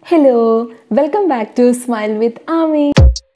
hello welcome back to smile with Ami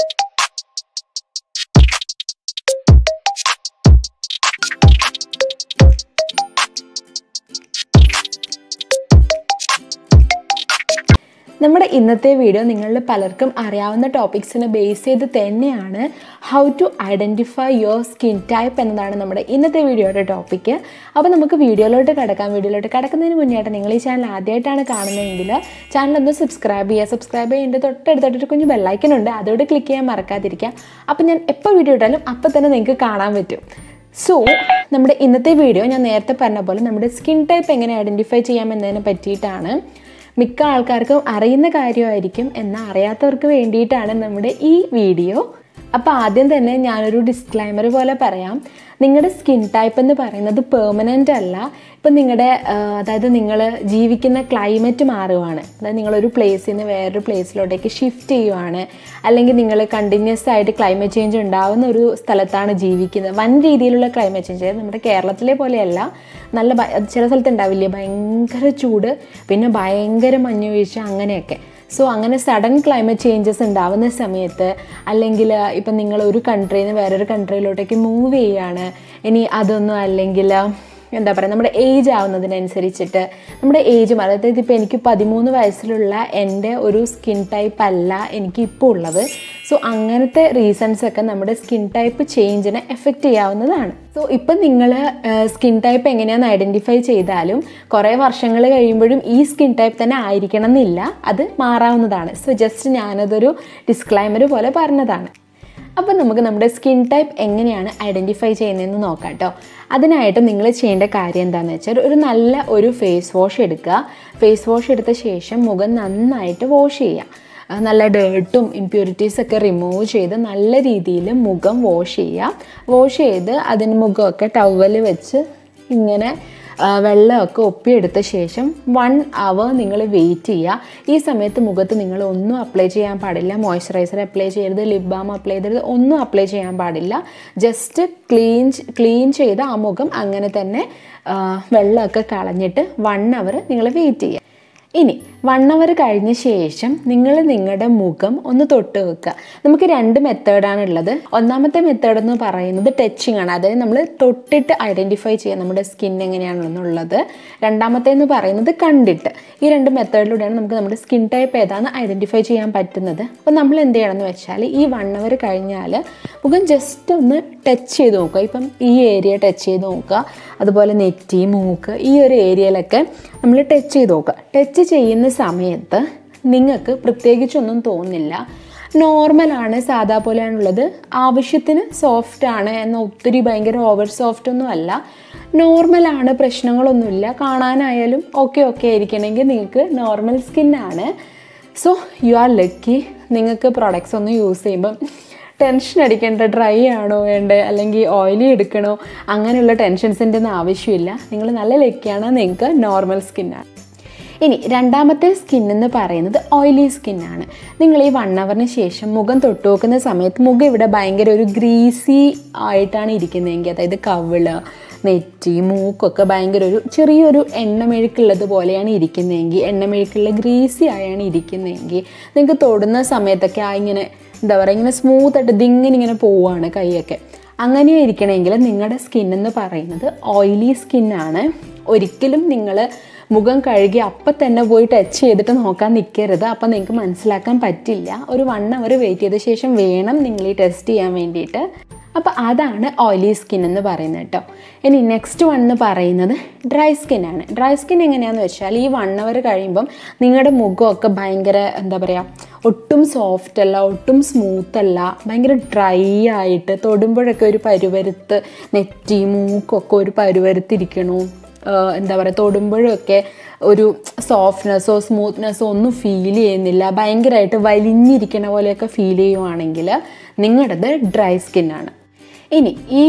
നമ്മുടെ ഇന്നത്തെ video നിങ്ങളിൽ പലർക്കും അറിയാവുന്ന ടോപ്പിക്സിനെ ബേസ് ചെയ്ത് തന്നെയാണ് how to identify your skin type എന്നതാണ് നമ്മുടെ ഇന്നത്തെ വീഡിയോയുടെ ടോപ്പിക്ക് അപ്പോൾ നമുക്ക് വീഡിയോയിലോട്ട് കിടക്കാം വീഡിയോയിലോട്ട് കിടക്കുന്നതിന് മുന്നേയായിട്ട് നിങ്ങൾ ഈ ചാനൽ ആദ്യമായിട്ടാണ് കാണുന്നതെങ്കിൽ ചാനൽ ഒന്ന് സബ്സ്ക്രൈബ് ചെയ്യുക സബ്സ്ക്രൈബ് ചെയ്യേണ്ടത് തൊട്ടടുത്തായിട്ടൊരു കുഞ്ഞ് ബെല്ലൈക്കൻ ഉണ്ട് അതോട് ക്ലിക്ക് ചെയ്യാൻ മറക്കാതിരിക്കുക അപ്പോൾ ഞാൻ എപ്പോൾ വീഡിയോ ഇട്ടാലും അപ്പോൾ തന്നെ നിങ്ങൾക്ക് കാണാൻ പറ്റും സോ നമ്മുടെ ഇന്നത്തെ വീഡിയോ ഞാൻ നേരത്തെ പറഞ്ഞ പോലെ നമ്മുടെ സ്കിൻ ടൈപ്പ് എങ്ങനെ ഐഡൻറ്റിഫൈ ചെയ്യാം എന്നതിനെ പറ്റിയിട്ടാണ് മിക്ക ആൾക്കാർക്കും അറിയുന്ന കാര്യമായിരിക്കും എന്നാൽ അറിയാത്തവർക്ക് വേണ്ടിയിട്ടാണ് നമ്മുടെ ഈ വീഡിയോ അപ്പോൾ ആദ്യം തന്നെ ഞാനൊരു ഡിസ്ക്ലൈമർ പോലെ പറയാം നിങ്ങളുടെ സ്കിൻ ടൈപ്പ് എന്ന് പറയുന്നത് പെർമനൻ്റ് അല്ല ഇപ്പം നിങ്ങളുടെ അതായത് നിങ്ങൾ ജീവിക്കുന്ന ക്ലൈമറ്റ് മാറുവാണ് അതായത് നിങ്ങളൊരു പ്ലേസിൽ നിന്ന് വേറൊരു പ്ലേസിലോട്ടേക്ക് ഷിഫ്റ്റ് ചെയ്യുവാണ് അല്ലെങ്കിൽ നിങ്ങൾ കണ്ടിന്യൂസ് ആയിട്ട് ക്ലൈമറ്റ് ചേഞ്ച് ഉണ്ടാവുന്ന ഒരു സ്ഥലത്താണ് ജീവിക്കുന്നത് വൻ രീതിയിലുള്ള ക്ലൈമറ്റ് ചേഞ്ച് അതായത് നമ്മുടെ കേരളത്തിലെ പോലെയല്ല നല്ല ഭ- ചില സ്ഥലത്ത് ഉണ്ടാവില്ലേ ഭയങ്കര ചൂട് പിന്നെ ഭയങ്കര മഞ്ഞ് വീഴ്ച അങ്ങനെയൊക്കെ സോ അങ്ങനെ സഡൻ ക്ലൈമറ്റ് ചേഞ്ചസ് ഉണ്ടാവുന്ന സമയത്ത് അല്ലെങ്കിൽ ഇപ്പം നിങ്ങൾ ഒരു കൺട്രിയിൽ നിന്ന് വേറൊരു കൺട്രിയിലോട്ടേക്ക് മൂവ് ചെയ്യുകയാണ് ഇനി അതൊന്നും അല്ലെങ്കിൽ എന്താ പറയുക നമ്മുടെ ഏജ് ആവുന്നതിനനുസരിച്ചിട്ട് നമ്മുടെ ഏജ് അതായത് ഇപ്പോൾ എനിക്ക് പതിമൂന്ന് വയസ്സിലുള്ള എൻ്റെ ഒരു സ്കിൻ ടൈപ്പ് അല്ല എനിക്ക് ഇപ്പോൾ ഉള്ളത് സോ അങ്ങനത്തെ റീസൺസ് ഒക്കെ നമ്മുടെ സ്കിൻ ടൈപ്പ് ചേഞ്ചിനെ എഫക്റ്റ് ചെയ്യാവുന്നതാണ് സോ ഇപ്പം നിങ്ങൾ സ്കിൻ ടൈപ്പ് എങ്ങനെയാണെന്ന് ഐഡൻറ്റിഫൈ ചെയ്താലും കുറേ വർഷങ്ങൾ കഴിയുമ്പോഴും ഈ സ്കിൻ ടൈപ്പ് തന്നെ ആയിരിക്കണം എന്നില്ല അത് മാറാവുന്നതാണ് സോ ജസ്റ്റ് ഞാനതൊരു ഡിസ്ക്ലൈമർ പോലെ പറഞ്ഞതാണ് അപ്പം നമുക്ക് നമ്മുടെ സ്കിൻ ടൈപ്പ് എങ്ങനെയാണ് ഐഡൻറ്റിഫൈ ചെയ്യുന്നതെന്ന് നോക്കാം കേട്ടോ അതിനായിട്ട് നിങ്ങൾ ചെയ്യേണ്ട കാര്യം എന്താണെന്ന് വെച്ചാൽ ഒരു നല്ല ഒരു ഫേസ് വാഷ് എടുക്കുക ഫേസ് വാഷ് എടുത്ത ശേഷം മുഖം നന്നായിട്ട് വാഷ് ചെയ്യുക ആ, നല്ല ഡേർട്ടും ഇമ്പ്യൂരിറ്റീസ് ഒക്കെ റിമൂവ് ചെയ്ത് നല്ല രീതിയിൽ മുഖം വാഷ് ചെയ്യുക വാഷ് ചെയ്ത് അതിന് മുഖമൊക്കെ ടവൽ വെച്ച് ഇങ്ങനെ ആ, വെള്ളമൊക്കെ ഒപ്പിയെടുത്ത ശേഷം വൺ അവർ നിങ്ങൾ വെയിറ്റ് ചെയ്യുക ഈ സമയത്ത് മുഖത്ത് നിങ്ങൾ ഒന്നും അപ്ലൈ ചെയ്യാൻ പാടില്ല മോയ്സ്ചറൈസർ അപ്ലൈ ചെയ്യരുത് ലിപ് ബാം അപ്ലൈ ചെയ്യരുത് ഒന്നും അപ്ലൈ ചെയ്യാൻ പാടില്ല ജസ്റ്റ് ക്ലീൻ ക്ലീൻ ചെയ്ത് ആ മുഖം അങ്ങനെ തന്നെ ആ, വെള്ളമൊക്കെ കളഞ്ഞിട്ട് വൺ അവർ നിങ്ങൾ വെയിറ്റ് ചെയ്യുക ഇനി വൺ അവർ കഴിഞ്ഞ ശേഷം നിങ്ങൾ നിങ്ങളുടെ മുഖം ഒന്ന് തൊട്ട് വെക്കുക നമുക്ക് രണ്ട് മെത്തേഡാണ് ഉള്ളത് ഒന്നാമത്തെ മെത്തേഡ് എന്ന് പറയുന്നത് ടച്ചിങ് ആണ് അതായത് നമ്മൾ തൊട്ടിട്ട് ഐഡൻറ്റിഫൈ ചെയ്യുക നമ്മുടെ സ്കിൻ എങ്ങനെയാണെന്നുള്ളത് രണ്ടാമത്തെ എന്ന് പറയുന്നത് കണ്ടിട്ട് ഈ രണ്ട് മെത്തേഡിലൂടെയാണ് നമുക്ക് നമ്മുടെ സ്കിൻ ടൈപ്പ് ഏതാണെന്ന് ഐഡൻറ്റിഫൈ ചെയ്യാൻ പറ്റുന്നത് അപ്പോൾ നമ്മൾ എന്ത് ചെയ്യണമെന്ന് വെച്ചാൽ ഈ വൺ അവർ കഴിഞ്ഞാൽ മുഖം ജസ്റ്റ് ഒന്ന് ടച്ച് ചെയ്ത് നോക്കുക ഇപ്പം ഈ ഏരിയ ടച്ച് ചെയ്ത് നോക്കുക അതുപോലെ നെറ്റി മൂക്ക് ഈ ഒരു ഏരിയയിലൊക്കെ നമ്മൾ ടച്ച് ചെയ്ത് നോക്കുക ടച്ച് ചെയ്യുന്ന സമയത്ത് നിങ്ങൾക്ക് പ്രത്യേകിച്ചൊന്നും തോന്നില്ല നോർമലാണ് സാധാ പോലെയാണുള്ളത് ആവശ്യത്തിന് സോഫ്റ്റ് ആണ് എന്നാൽ ഒത്തിരി ഭയങ്കര ഓവർ സോഫ്റ്റ് ഒന്നും അല്ല നോർമലാണ് പ്രശ്നങ്ങളൊന്നുമില്ല കാണാനായാലും ഓക്കെ ഓക്കെ ആയിരിക്കണമെങ്കിൽ നിങ്ങൾക്ക് നോർമൽ സ്കിന്നാണ് സോ യു ആർ ലക്കി നിങ്ങൾക്ക് പ്രൊഡക്ട്സ് ഒന്നും യൂസ് ചെയ്യുമ്പം ടെൻഷൻ അടിക്കേണ്ട ഡ്രൈ ആണോ വേണ്ടത് അല്ലെങ്കിൽ ഓയിലി എടുക്കണോ അങ്ങനെയുള്ള ടെൻഷൻസിൻ്റെ ഒന്നും ആവശ്യമില്ല നിങ്ങൾ നല്ല ലക്കിയാണ് നിങ്ങൾക്ക് നോർമൽ സ്കിന്നാണ് ഇനി രണ്ടാമത്തെ സ്കിൻ എന്ന് പറയുന്നത് ഓയിലി സ്കിന്നാണ് നിങ്ങൾ ഈ വൺ അവറിന് ശേഷം മുഖം തൊട്ട് നോക്കുന്ന സമയത്ത് മുഖം ഇവിടെ ഭയങ്കര ഒരു ഗ്രീസി ആയിട്ടാണ് ഇരിക്കുന്നതെങ്കിൽ അതായത് കവിള് നെറ്റി മൂക്കൊക്കെ ഭയങ്കര ഒരു ചെറിയൊരു എണ്ണമെഴുക്കുള്ളത് പോലെയാണ് ഇരിക്കുന്നതെങ്കിൽ എണ്ണമെഴുക്കുള്ള ഗ്രീസി ആയാണ് ഇരിക്കുന്നതെങ്കിൽ നിങ്ങൾക്ക് തൊടുന്ന സമയത്തൊക്കെ ആ ഇങ്ങനെ എന്താ പറയുക ഇങ്ങനെ സ്മൂത്തായിട്ട് ഇതിങ്ങനെ ഇങ്ങനെ പോവുകയാണ് കൈയൊക്കെ അങ്ങനെ ഇരിക്കണമെങ്കിൽ നിങ്ങളുടെ സ്കിൻ എന്ന് പറയുന്നത് ഓയിലി സ്കിന്നാണ് ഒരിക്കലും നിങ്ങൾ മുഖം കഴുകി അപ്പം തന്നെ പോയി ടച്ച് ചെയ്തിട്ട് നോക്കാൻ നിൽക്കരുത് അപ്പം നിങ്ങൾക്ക് മനസ്സിലാക്കാൻ പറ്റില്ല ഒരു വൺ അവർ വെയിറ്റ് ചെയ്ത ശേഷം വേണം നിങ്ങൾ ഈ ടെസ്റ്റ് ചെയ്യാൻ വേണ്ടിയിട്ട് അപ്പോൾ അതാണ് ഓയിലി സ്കിൻ എന്ന് പറയുന്നത് കേട്ടോ ഇനി നെക്സ്റ്റ് വൺ എന്ന് പറയുന്നത് ഡ്രൈ സ്കിന്നാണ് ഡ്രൈ സ്കിൻ എങ്ങനെയാണെന്ന് വെച്ചാൽ ഈ വൺ അവർ കഴിയുമ്പം നിങ്ങളുടെ മുഖമൊക്കെ ഭയങ്കര എന്താ പറയുക ഒട്ടും സോഫ്റ്റ് അല്ല ഒട്ടും സ്മൂത്ത് അല്ല ഭയങ്കര ഡ്രൈ ആയിട്ട് തൊടുമ്പോഴൊക്കെ ഒരു പരുവരുത്ത് നെറ്റി മൂക്കൊക്കെ ഒരു പരുവരുത്തിരിക്കണു ആഹ് എന്താ പറയുക തൊടുമ്പോഴൊക്കെ ഒരു സോഫ്റ്റ്നെസ്സോ സ്മൂത്ത്നെസ്സോ ഒന്നും ഫീൽ ചെയ്യുന്നില്ല ഭയങ്കരമായിട്ട് വലിഞ്ഞിരിക്കണ പോലെയൊക്കെ ഫീൽ ചെയ്യുവാണെങ്കിൽ നിങ്ങളുടേത് ഡ്രൈ സ്കിന്നാണ് ഇനി ഈ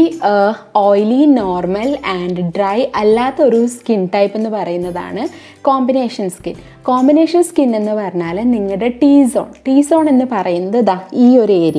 ഓയിലി നോർമൽ ആൻഡ് ഡ്രൈ അല്ലാത്ത ഒരു സ്കിൻ ടൈപ്പ് എന്ന് പറയുന്നതാണ് കോമ്പിനേഷൻ സ്കിൻ കോമ്പിനേഷൻ സ്കിൻ എന്ന് പറഞ്ഞാൽ നിങ്ങളുടെ ടീ സോൺ ടീ സോൺ എന്ന് പറയുന്നത് ദാ ഈ ഒരു ഏരിയ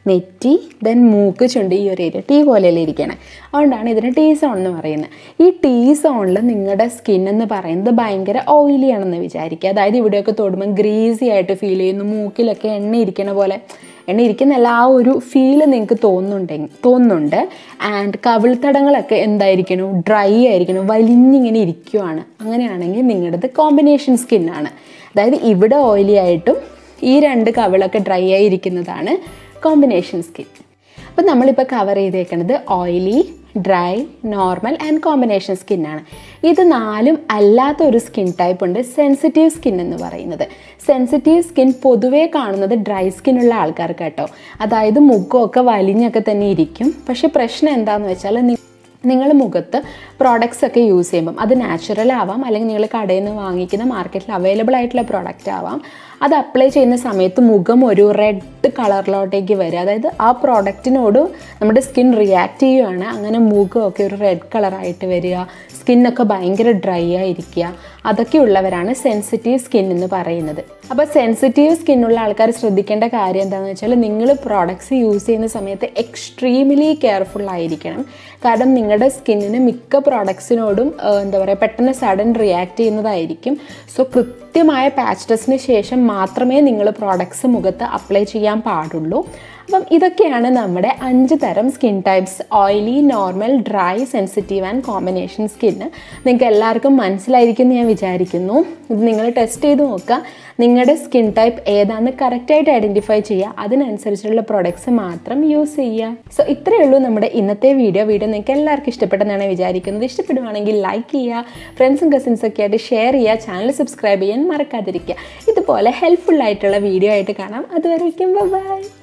നെറ്റി ദെൻ മൂക്ക് ചുണ്ട് ഈ ഒരു ഏരിയ ടീ പോലെയല്ലേ ഇരിക്കണേ അതുകൊണ്ടാണ് ഇതിന് ടീ സോൺ എന്ന് പറയുന്നത് ഈ ടീ സോണിൽ നിങ്ങളുടെ സ്കിൻ എന്ന് പറയുന്നത് ഭയങ്കര ഓയിലി ആണെന്ന് വിചാരിക്കുക അതായത് ഇവിടെയൊക്കെ തൊടുമ്പോൾ ഗ്രീസി ആയിട്ട് ഫീൽ ചെയ്യുന്നു മൂക്കിലൊക്കെ എണ്ണ ഇരിക്കണ പോലെ എണ്ണ ഇരിക്കുന്നല്ല ആ ഒരു ഫീല് നിങ്ങൾക്ക് തോന്നുന്നുണ്ടെങ്കിൽ തോന്നുന്നുണ്ട് ആൻഡ് കവിൾത്തടങ്ങളൊക്കെ എന്തായിരിക്കണം ഡ്രൈ ആയിരിക്കണം വലിഞ്ഞിങ്ങനെ ഇരിക്കുവാണ് അങ്ങനെയാണെങ്കിൽ നിങ്ങളുടേത് കോമ്പിനേഷൻ സ്കിന്നാണ് അതായത് ഇവിടെ ഓയിലി ആയിട്ടും ഈ രണ്ട് കവിളൊക്കെ ഡ്രൈ ആയി ഇരിക്കുന്നതാണ് കോമ്പിനേഷൻ സ്കിൻ അപ്പം നമ്മളിപ്പോൾ കവർ ചെയ്തേക്കുന്നത് oily dry normal and combination സ്കിന്നാണ് ഇത് നാലും അല്ലാത്ത ഒരു സ്കിൻ ടൈപ്പ് ഉണ്ട് സെൻസിറ്റീവ് സ്കിൻ എന്ന് പറയുന്നത് സെൻസിറ്റീവ് സ്കിൻ പൊതുവേ കാണുന്നത് ഡ്രൈ സ്കിന്നുള്ള ആൾക്കാർക്ക് കേട്ടോ അതായത് മുഖമൊക്കെ വലിഞ്ഞൊക്കെ തന്നെ ഇരിക്കും പക്ഷേ പ്രശ്നം എന്താണെന്ന് വെച്ചാൽ നിങ്ങൾ മുഖത്ത് പ്രോഡക്റ്റ്സ് ഒക്കെ യൂസ് ചെയ്യുമ്പം അത് നാച്ചുറൽ ആവാം അല്ലെങ്കിൽ നിങ്ങൾ കടയിൽ നിന്ന് വാങ്ങിക്കുന്ന മാർക്കറ്റിൽ അവൈലബിൾ ആയിട്ടുള്ള പ്രോഡക്റ്റ് ആവാം അത് അപ്ലൈ ചെയ്യുന്ന സമയത്ത് മുഖം ഒരു റെഡ് കളറിലോട്ടേക്ക് വരിക അതായത് ആ പ്രോഡക്റ്റിനോട് നമ്മുടെ സ്കിൻ റിയാക്ട് ചെയ്യുകയാണ് അങ്ങനെ മുഖമൊക്കെ ഒരു റെഡ് കളറായിട്ട് വരിക സ്കിന്നൊക്കെ ഭയങ്കര ഡ്രൈ ആയിരിക്കുക അതൊക്കെ ഉള്ളവരാണ് സെൻസിറ്റീവ് സ്കിൻ എന്ന് പറയുന്നത് അപ്പോൾ സെൻസിറ്റീവ് സ്കിന്നുള്ള ആൾക്കാർ ശ്രദ്ധിക്കേണ്ട കാര്യം എന്താണെന്ന് വെച്ചാൽ നിങ്ങൾ പ്രോഡക്ട്സ് യൂസ് ചെയ്യുന്ന സമയത്ത് എക്സ്ട്രീംലി കെയർഫുൾ ആയിരിക്കണം കാരണം നിങ്ങളുടെ സ്കിന്നിന് മിക്ക പ്രോഡക്ട്സിനോടും എന്താ പറയുക പെട്ടെന്ന് സഡൻ റിയാക്ട് ചെയ്യുന്നതായിരിക്കും സോ കൃത്യമായ പാച്ച് ടെസ്റ്റിന് ശേഷം മാത്രമേ നിങ്ങൾ പ്രോഡക്ട്സ് മുഖത്ത് അപ്ലൈ ചെയ്യാൻ പാടുള്ളൂ അപ്പം ഇതൊക്കെയാണ് നമ്മുടെ അഞ്ച് തരം skin types oily normal dry sensitive and combination skin നിങ്ങൾക്ക് എല്ലാവർക്കും മനസ്സിലായിരിക്കും എന്ന് ഞാൻ വിചാരിക്കുന്നു ഇത് നിങ്ങൾ ടെസ്റ്റ് ചെയ്ത് നോക്കുക നിങ്ങളുടെ സ്കിൻ ടൈപ്പ് ഏതാണെന്ന് കറക്റ്റായിട്ട് ഐഡൻറ്റിഫൈ ചെയ്യുക അതിനനുസരിച്ചുള്ള പ്രൊഡക്ട്സ് മാത്രം യൂസ് ചെയ്യുക സോ ഇത്രയേ ഉള്ളൂ നമ്മുടെ ഇന്നത്തെ വീഡിയോ വീഡിയോ നിങ്ങൾക്ക് എല്ലാവർക്കും ഇഷ്ടപ്പെട്ടെന്നാണ് വിചാരിക്കുന്നത് ഇഷ്ടപ്പെടുവാണെങ്കിൽ ലൈക്ക് ചെയ്യുക ഫ്രണ്ട്സും കസിൻസും ഒക്കെ ആയിട്ട് ഷെയർ ചെയ്യുക ചാനൽ സബ്സ്ക്രൈബ് ചെയ്യാൻ മറക്കാതിരിക്കുക ഇതുപോലെ ഹെൽപ്ഫുൾ ആയിട്ടുള്ള വീഡിയോ ആയിട്ട് കാണാം അതുവരേക്കും ബൈ